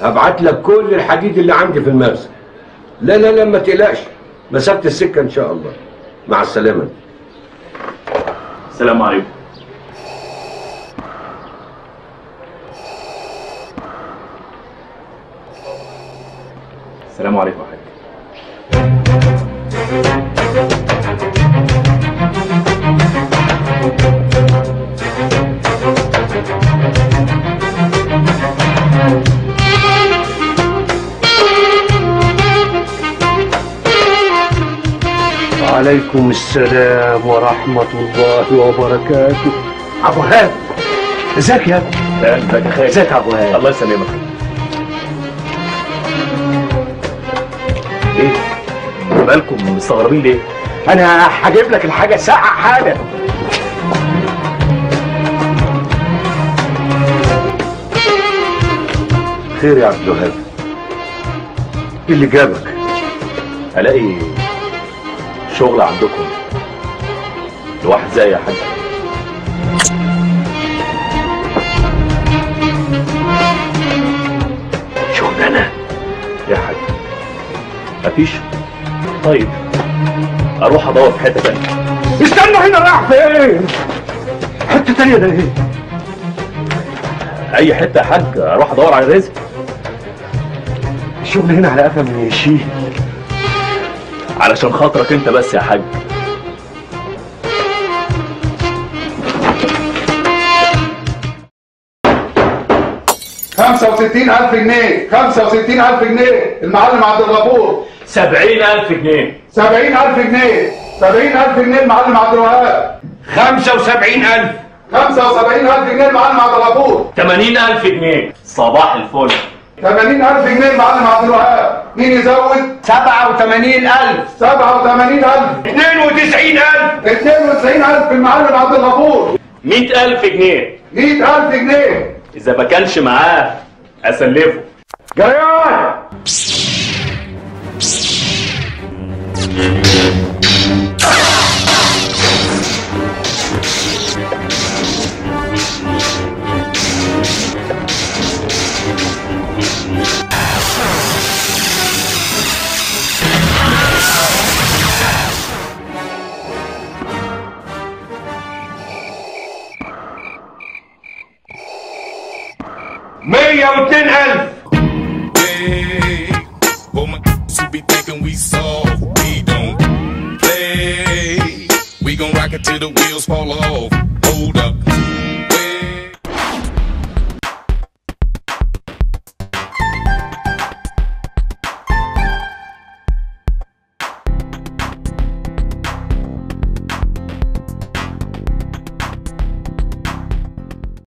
هبعت لك كل الحديد اللي عندي في المخزن لا لا لا ما تقلقش مسافه السكه ان شاء الله مع السلامه السلام عليكم السلام عليكم يا حاج وعليكم السلام ورحمه الله وبركاته ابو هاب ازيك يا ابني لا ازيك يا خالد ازيك يا ابو هاب الله يسلمك ايه مالكم مستغربين ليه انا هجيب لك الحاجه ساعه حالا خير يا عبد الوهاب ايه اللي جابك الاقي شغل عندكم لواحد زي يا حاج شغلانه يا حاج مفيش طيب اروح ادور في حته تانية استنى هنا رايح فين حته تانية ده ايه اي حته يا حاج اروح ادور على رزق الشغل هنا على قفا من يشيل علشان خاطرك انت بس يا حاج خمسة وستين ألف جنيه خمسة وستين ألف جنيه المعلم عبد الغفور سبعين ألف جنيه سبعين ألف جنيه سبعين ألف جنيه المعلم عبد الوهاب خمسة وسبعين ألف خمسة وسبعين ألف جنيه المعلم عبد الغفور تمانين ألف جنيه صباح الفل ثمانين ألف جنيه المعلم عبد الوهاب مين يزود سبعة وثمانين ألف سبعة وثمانين ألف اثنين وتسعين ألف اثنين وتسعين ألف المعلم عبد الغفور مئة ألف جنيه مئة ألف جنيه إذا ما كانش معاه أسلفه جريان مية واتنين ألف Hey, oh my who be thinking we soft, we don't play. We gon' rock it till the wheels fall off. Hold up,